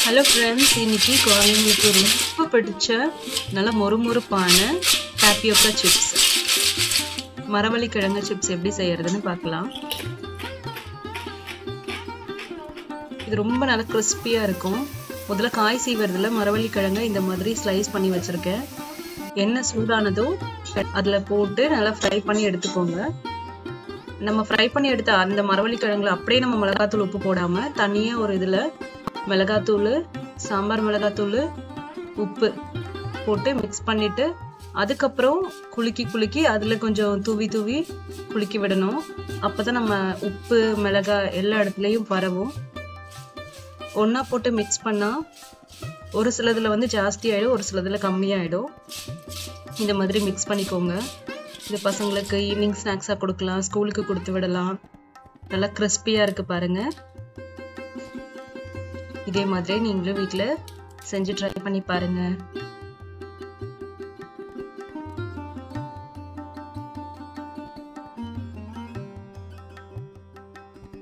hello friends இன்னைக்கு குழந்தைங்களுக்கு ரொம்ப பிடிச்ச நல்ல மொறுமொறுப்பான டாப்பியோக்கா சிப்ஸ் மரவள்ளி கிழங்கு சிப்ஸ் எப்படி செய்யறதுன்னு பார்க்கலாம் இது ரொம்ப நல்லா கிறிஸ்பியாக இருக்கும் முதல்ல காய் சீவறதுல மரவள்ளி கிழங்கை இந்த மாதிரி ஸ்லைஸ் பண்ணி வச்சுருக்கேன் எண்ணெய் சூடானதும் அதில் போட்டு நல்லா ஃப்ரை பண்ணி எடுத்துக்கோங்க நம்ம ஃப்ரை பண்ணி எடுத்த அந்த மரவள்ளி கிழங்குல அப்படியே நம்ம மிளகாத்தூள் உப்பு போடாமல் தனியாக ஒரு இதில் மிளகாத்தூள் சாம்பார் மிளகாத்தூள் உப்பு போட்டு மிக்ஸ் பண்ணிவிட்டு அதுக்கப்புறம் குலுக்கி குலுக்கி அதில் கொஞ்சம் தூவி தூவி குலுக்கி விடணும் அப்போ தான் நம்ம உப்பு மிளகாய் எல்லா இடத்துலையும் பரவும் ஒன்றா போட்டு மிக்ஸ் பண்ணால் ஒரு சிலதில் வந்து ஜாஸ்தி ஆகிடும் ஒரு சிலதில் கம்மியாகிடும் இந்த மாதிரி மிக்ஸ் பண்ணிக்கோங்க இது பசங்களுக்கு ஈவினிங் ஸ்நாக்ஸாக கொடுக்கலாம் ஸ்கூலுக்கு கொடுத்து விடலாம் நல்லா கிறிஸ்பியாக இருக்குது பாருங்கள் இதே மாதிரி நீங்களும் வீட்டில் செஞ்சு ட்ரை பண்ணி பாருங்கள்